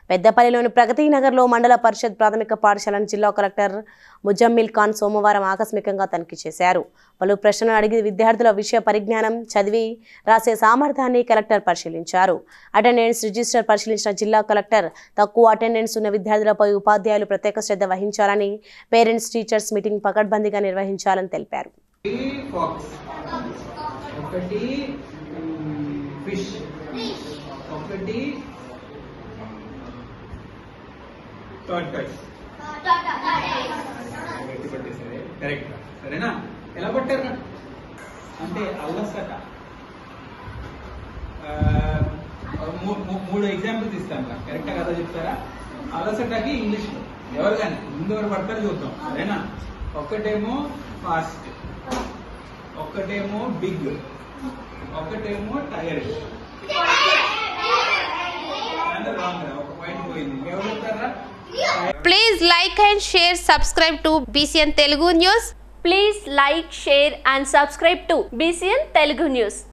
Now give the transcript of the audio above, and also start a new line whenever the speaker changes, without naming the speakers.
పెద్దపల్లిలోని ప్రగతి నగర్లో మండల పరిషత్ ప్రాథమిక పాఠశాలను జిల్లా కలెక్టర్ ముజమ్మిల్ ఖాన్ సోమవారం ఆకస్మికంగా తనిఖీ చేశారు పలు ప్రశ్నలు అడిగి విద్యార్థుల విషయ పరిజ్ఞానం చదివి రాసే సామర్థ్యాన్ని కలెక్టర్ పరిశీలించారు అటెండెన్స్ రిజిస్టర్ పరిశీలించిన జిల్లా కలెక్టర్ తక్కువ అటెండెన్స్ ఉన్న విద్యార్థులపై ఉపాధ్యాయులు ప్రత్యేక శ్రద్ధ వహించాలని పేరెంట్స్ టీచర్స్ మీటింగ్ పకడ్బందీగా నిర్వహించాలని తెలిపారు
ఫాక్స్ ఒకటి ఫిష్ ఒకటి టార్టస్ కరెక్ట్ సరేనా ఎలా పట్టారు అంటే అల్లసట ఆ, మూ- మూ- మూడు ఎగ్జాంపుల్స్ ఇస్తాను రా. కరెక్టా కదా చెప్తారా అలసటకి ఇంగ్లీష్ లో ఎవరు కానీ ముందు ఎవరు పడతారు చూద్దాం సరేనా ఒక్కటేమో ఫాస్ట్ ఒక్కటేమో బిగ్ ఒకటేమో టైర్డ్ అంటే రాంగ్ రా. ఒక పాయింట్ పోయింది ఎవరు చెప్తారా
Please like and share, subscribe to BCN Telugu News.
Please like, share and subscribe to BCN Telugu News.